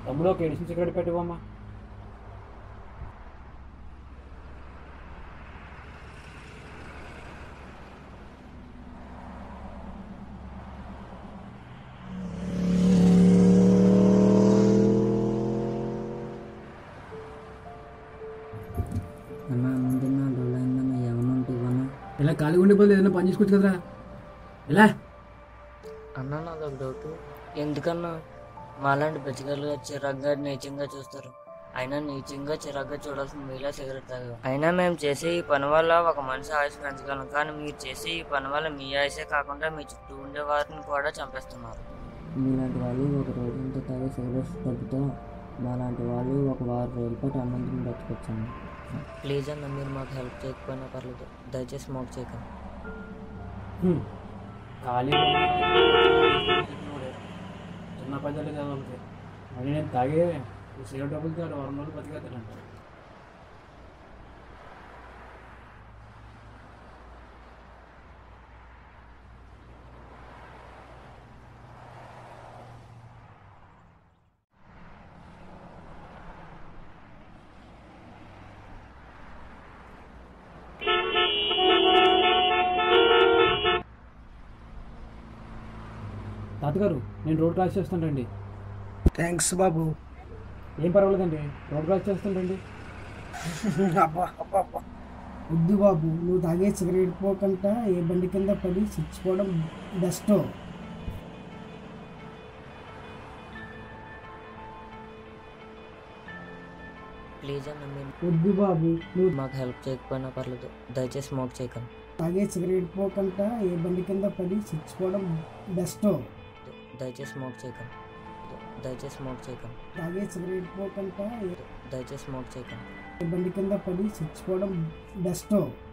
తమ్ముడు ఒక edition cigarette పెట్టుకోమ్మా అన్న ముందున్న డొల్లైందన్న ఏమన్నా ఉంటే ఇవ్వనా ఇలా ఖాళీగా ఉండే బదులు ఏదైనా పని చేసుకోవచ్చు కదరా ఇలా అన్న నాదొక డౌట్ ఎందుకన్నా మాలాంటి బతికలుగా చిరాగ్గా నీచంగా చూస్తారు అయినా నీచంగా చిరాగ్గా చూడాల్సిన మీలా సిగరెట్ తాగా అయినా మేము చేసే ఈ పని వల్ల ఒక మనిషి ఆయుష్ పెంచగలం కానీ మీరు చేసే ఈ పని వల్ల మీ ఆయుషే కాకుండా మీ చుట్టూ ఉండే వారిని కూడా చంపేస్తున్నారు మీలాంటి వాళ్ళు ఒక రోజంతా తాగే సిగరెట్ డబ్బుతో మాలాంటి వాళ్ళు ఒక వారం రోజుల పాటు అన్నందుకు బతకొచ్చాను ప్లీజ్ అన్న మీరు మాకు హెల్ప్ చేయకపోయినా పర్లేదు దయచేసి స్మోక్ చేయకండి హ్మ్. ఖాళీగా ఉన్నవాడే. చిన్న పైసలు చదవాలి మరి నేను తాగే ఈ సిగరెట్ డబ్బులతో ఆడు వారం రోజులు బతికేస్తానంట తాతగారు నేను రోడ్ క్రాస్ చేస్తానండి థ్యాంక్స్ బాబు ఏం పర్వాలేదండి రోడ్ క్రాస్ చేస్తానండి అబ్బా అబ్బా అబ్బా వద్దు బాబు నువ్వు తాగే సిగరెట్ పోకంట ఏ బండి కింద పడి చచ్చిపోవడం బెస్ట్ ప్లీజ్ అన్న మీరు వద్దు బాబు నువ్వు మాకు హెల్ప్ చేయకపోయినా పర్లేదు దయచేసి స్మోక్ చేయకండి తాగే సిగరెట్ పోకంట ఏ బండి కింద పడి చచ్చిపోవడం బెస్ట్ దయచేసి స్మోక్ చేయకండి దయచేసి స్మోక్ చేయకండి తాగే సిగరెట్ పోకంట ఏ దయచేసి స్మోక్ చేయకండి బండి కింద పడి చచ్చిపోవడం బెస్ట్